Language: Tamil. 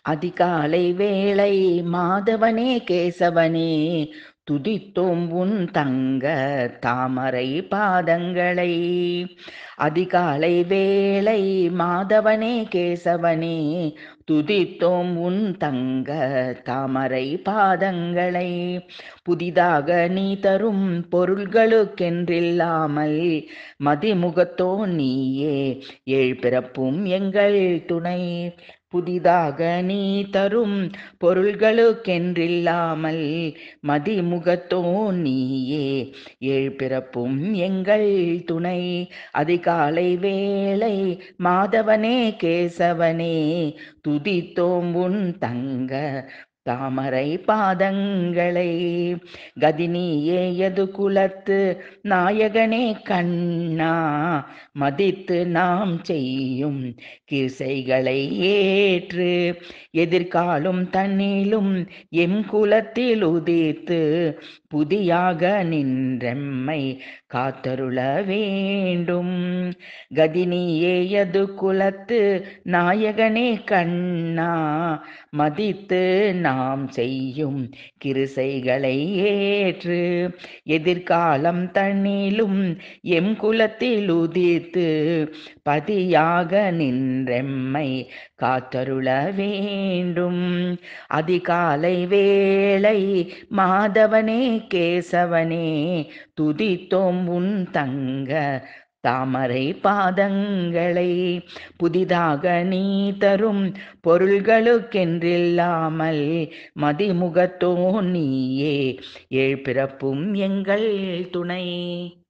அதிகாலை வேளை மாதவனே கேசவனே துதித்தோம் உன் தங்க தாமரை பாதங்களை அதிகாலை வேளை மாதவனே கேசவனே துதித்தோம் உன் தங்க தாமரை பாதங்களை புதிதாக நீ தரும் பொருள்களுக்கென்றில்லாமல் மதிமுகத்தோ நீயே ஏழ்பிறப்பும் எங்கள் துணை புதிதாக நீ தரும் பொருள்களுக்கென்றில்லாமல் மதிமுகத்தோ நீயே ஏழ்பிறப்பும் எங்கள் துணை அதிகாலை வேளை மாதவனே கேசவனே துதித்தோம் உன் தங்க தாமரை பாதங்களை கதினியே எது குலத்து நாயகனே கண்ணா மதித்து நாம் செய்யும் கிசைகளை ஏற்று எதிர்காலும் தன்னிலும் எம் குலத்தில் உதித்து புதியாக நின்றெம்மை காத்தருள வேண்டும் கதினியே எது குலத்து நாயகனே கண்ணா மதித்து நாம் செய்யும் கிருசைகளை ஏற்று எதிர்காலம் தன்னிலும் எம் குலத்தில் உதித்து பதியாக நின்றெம்மை காத்தருள வேண்டும் அதிகாலை வேளை மாதவனே கேசவனே துதித்தோம் உன் தங்க தாமரை பாதங்களை புதிதாக நீ தரும் பொருள்களுக்கென்றில்லாமல் மதிமுகத்தோ நீயே ஏழ்பிறப்பும் எங்கள் துணை